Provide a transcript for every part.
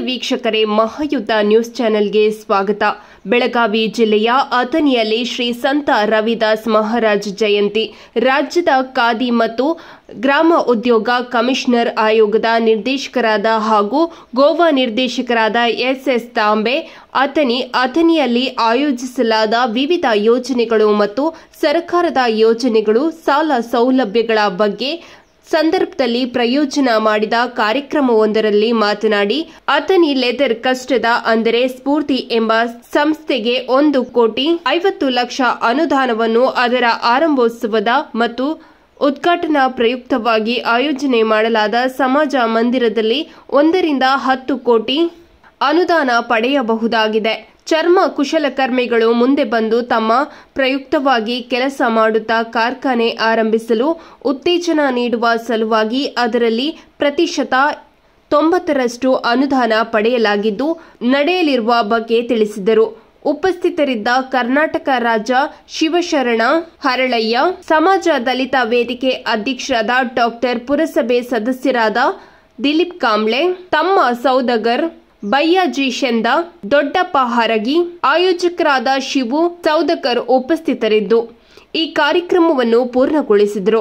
ವೀಕ್ಷಕರೇ ಮಹಾಯುದ್ಧ ನ್ಯೂಸ್ ಚಾನೆಲ್ಗೆ ಸ್ವಾಗತ ಬೆಳಗಾವಿ ಜಿಲ್ಲೆಯ ಅಥಣಿಯಲ್ಲಿ ಶ್ರೀ ಸಂತ ರವಿದಾಸ್ ಮಹಾರಾಜ್ ಜಯಂತಿ ರಾಜ್ಯದ ಖಾದಿ ಮತ್ತು ಗ್ರಾಮ ಉದ್ಯೋಗ ಕಮಿಷನರ್ ಆಯೋಗದ ನಿರ್ದೇಶಕರಾದ ಹಾಗೂ ಗೋವಾ ನಿರ್ದೇಶಕರಾದ ಎಸ್ಎಸ್ ತಾಂಬೆ ಅಥಣಿ ಅಥಣಿಯಲ್ಲಿ ಆಯೋಜಿಸಲಾದ ವಿವಿಧ ಯೋಜನೆಗಳು ಮತ್ತು ಸರ್ಕಾರದ ಯೋಜನೆಗಳು ಸಾಲ ಸೌಲಭ್ಯಗಳ ಬಗ್ಗೆ ಸಂದರ್ಭದಲ್ಲಿ ಪ್ರಯೋಜನ ಮಾಡಿದ ಕಾರ್ಯಕ್ರಮವೊಂದರಲ್ಲಿ ಮಾತನಾಡಿ ಅಥಣಿ ಲೆದರ್ ಕಷ್ಟದ ಅಂದರೆ ಸ್ಫೂರ್ತಿ ಎಂಬ ಸಂಸ್ಥೆಗೆ ಒಂದು ಕೋಟಿ ಐವತ್ತು ಲಕ್ಷ ಅನುದಾನವನ್ನು ಅದರ ಆರಂಭೋತ್ಸವದ ಮತ್ತು ಉದ್ಘಾಟನಾ ಪ್ರಯುಕ್ತವಾಗಿ ಆಯೋಜನೆ ಮಾಡಲಾದ ಸಮಾಜ ಮಂದಿರದಲ್ಲಿ ಒಂದರಿಂದ ಹತ್ತು ಕೋಟಿ ಅನುದಾನ ಪಡೆಯಬಹುದಾಗಿದೆ ಚರ್ಮ ಕುಶಲಕರ್ಮಿಗಳು ಮುಂದೆ ಬಂದು ತಮ್ಮ ಪ್ರಯುಕ್ತವಾಗಿ ಕೆಲಸ ಮಾಡುತ್ತಾ ಕಾರ್ಖಾನೆ ಆರಂಭಿಸಲು ಉತ್ತೇಜನ ನೀಡುವ ಸಲುವಾಗಿ ಅದರಲ್ಲಿ ಪ್ರತಿಶತ ತೊಂಬತ್ತರಷ್ಟು ಅನುದಾನ ಪಡೆಯಲಾಗಿದ್ದು ನಡೆಯಲಿರುವ ಬಗ್ಗೆ ತಿಳಿಸಿದರು ಉಪಸ್ಥಿತರಿದ್ದ ಕರ್ನಾಟಕ ರಾಜ್ಯ ಶಿವಶರಣ ಹರಳಯ್ಯ ಸಮಾಜ ದಲಿತ ವೇದಿಕೆ ಅಧ್ಯಕ್ಷರಾದ ಡಾಕ್ಟರ್ ಪುರಸಭೆ ಸದಸ್ಯರಾದ ದಿಲೀಪ್ ಕಾಂಬ್ಳೆ ತಮ್ಮ ಸೌದಗರ್ ಬಯ್ಯಾಜಿ ಶೆಂದ ದೊಡ್ಡಪ್ಪ ಹರಗಿ ಆಯೋಜಕರಾದ ಶಿವು ಸೌದಕರ್ ಉಪಸ್ಥಿತರಿದ್ದು ಈ ಕಾರ್ಯಕ್ರಮವನ್ನು ಪೂರ್ಣಗೊಳಿಸಿದರು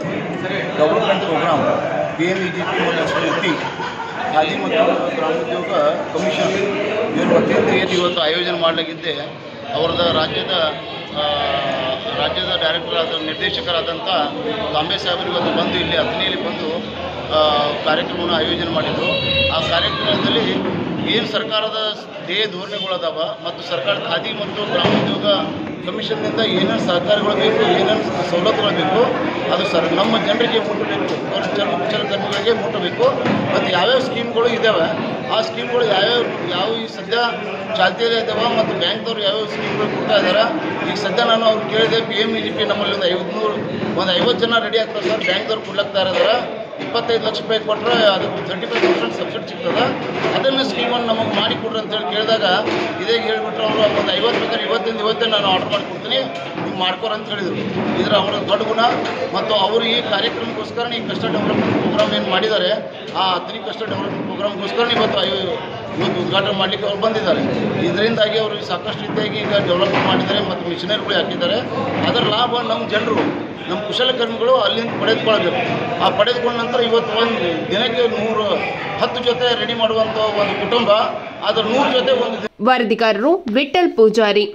government programme P M E G P ಮತ್ತು ಸ್ಫೂರ್ತಿ ಖಾದಿ ಮತ್ತು ಗ್ರಾಮೋದ್ಯೋಗ ಕಮಿಷನ್ ಇವ್ರ ವತಿಯಿಂದ ಏನು ಇವತ್ತು ಆಯೋಜನೆ ಮಾಡಲಾಗಿದ್ದೆ ಅವ್ರದ್ದು ರಾಜ್ಯದ ಆ, ರಾಜ್ಯದ ಡೈರೆಕ್ಟರ್ ಆದ ನಿರ್ದೇಶಕರಾದಂಥ ತಾಂಬೆ ಸಾಹೇಬರು ಇವತ್ತು ಬಂದು ಇಲ್ಲಿ ಅಥಣಿಯಲ್ಲಿ ಬಂದು ಆ, ಕಾರ್ಯಕ್ರಮವನ್ನು ಆಯೋಜನೆ ಮಾಡಿದರು ಆ ಕಾರ್ಯಕ್ರಮದಲ್ಲಿ ಏನು ಸರ್ಕಾರದ ಧ್ಯೇಯ ಧೋರಣೆಗಳದಾವ ಮತ್ತು ಸರ್ಕಾರ ಖಾದಿ ಮತ್ತು ಗ್ರಾಮೋದ್ಯೋಗ ಕಮಿಷನ್ನಿಂದ ಏನೇನು ಸಹಕಾರಗಳು ಬೇಕು ಏನೇನು ಸವಲತ್ತುಗಳು ಬೇಕು ಅದು ಸರ್ ನಮ್ಮ ಜನರಿಗೆ ಮುಟ್ಟಬೇಕು ಅವ್ರ ಚರ್ಮ ಕುಶಲಕರ್ಮಿಗಳಿಗೆ ಮುಟ್ಟಬೇಕು ಮತ್ತು ಯಾವ್ಯಾವ ಸ್ಕೀಮ್ಗಳು ಇದ್ದಾವೆ ಆ ಸ್ಕೀಮ್ಗಳು ಯಾವ್ಯಾವ ಯಾವ ಈ ಸದ್ಯ ಚಾಲ್ತಿಯಲ್ಲೇ ಇದ್ದಾವೆ ಮತ್ತು ಬ್ಯಾಂಕ್ದವ್ರು ಯಾವ್ಯಾವ ಸ್ಕೀಮ್ಗಳು ಕೊಡ್ತಾ ಇದ್ದಾರೆ ಈಗ ಸದ್ಯ ನಾನು ಅವ್ರು ಕೇಳಿದೆ P M E G P ನಮ್ಮಲ್ಲಿ ಒಂದು ಐವತ್ನೂರು ಒಂದು ಐವತ್ತು ಜನ ರೆಡಿ ಆಗ್ತಾರೆ ಸರ್ ಬ್ಯಾಂಕ್ದವ್ರು ಕೊಡ್ಲಾಗ್ತಾ ಇದ್ದಾರೆ ಇಪ್ಪತ್ತೈದು ಲಕ್ಷ ರೂಪಾಯಿ ಕೊಟ್ಟರೆ ಅದಕ್ಕೆ ತರ್ಟಿ ಫೈವ್ ಪರ್ಸೆಂಟ್ ಸಬ್ಸಿಡಿ ಸಿಗ್ತದೆ ಅದನ್ನು ಸ್ಕೀಮನ್ನು ನಮಗೆ ಮಾಡಿ ಕೊಡ್ರಿ ಅಂತೇಳಿ ಕೇಳಿದಾಗ ಇದೇ ಹೇಳ್ಬಿಟ್ರು ಅವರು ಒಂದು ಐವತ್ತು ಬೇಕಾದ್ರೆ ಇವತ್ತಿಂದ ಇವತ್ತೇ ನಾನು ಆರ್ಡರ್ ಮಾಡಿ ಕೊಡ್ತೀನಿ ನೀವು ಮಾಡ್ಕೊರಿ ಅಂತ ಹೇಳಿದರು ಇದರ ಅವರ ದೊಡ್ಡ ಗುಣ ಮತ್ತು ಅವರು ಈ ಕಾರ್ಯಕ್ರಮಕ್ಕೋಸ್ಕರ ಈ ಕಷ್ಟ ಡೆವಲಪ್ಮೆಂಟ್ ಪ್ರೋಗ್ರಾಮ್ ಏನು ಮಾಡಿದ್ದಾರೆ ಆ ಹತ್ತನೇ ಕಷ್ಟ ಡೆವಲಪ್ಮೆಂಟ್ ಪ್ರೋಗ್ರಾಮ್ಗೋಸ್ಕರ ಇವತ್ತು ಐ ಇವತ್ತು ಉದ್ಘಾಟನೆ ಮಾಡಲಿಕ್ಕೆ ಅವ್ರು ಬಂದಿದ್ದಾರೆ ಇದರಿಂದಾಗಿ ಅವರು ಸಾಕಷ್ಟು ರೀತಿಯಾಗಿ ಈಗ ಡೆವಲಪ್ಮೆಂಟ್ ಮಾಡಿದ್ದಾರೆ ಮತ್ತು ಮಿಷನರಿಗಳು ಹಾಕಿದ್ದಾರೆ ಅದರ ಲಾಭ ನಮ್ಮ ಜನರು ನಮ್ಮ ಕುಶಲಕರ್ಮಿಗಳು ಅಲ್ಲಿಂದ ಪಡೆದುಕೊಳ್ಬೇಕು ಆ ಪಡೆದುಕೊಂಡ ನಂತರ ಇವತ್ತು ಒಂದು ದಿನಕ್ಕೆ ನೂರು ಹತ್ತು ಜೊತೆ ರೆಡಿ ಮಾಡುವಂಥ ಒಂದು ಕುಟುಂಬ ಅದರ ನೂರು ಜೊತೆ ಒಂದು ವರದಿಗಾರರು ವಿಠಲ್ ಪೂಜಾರಿ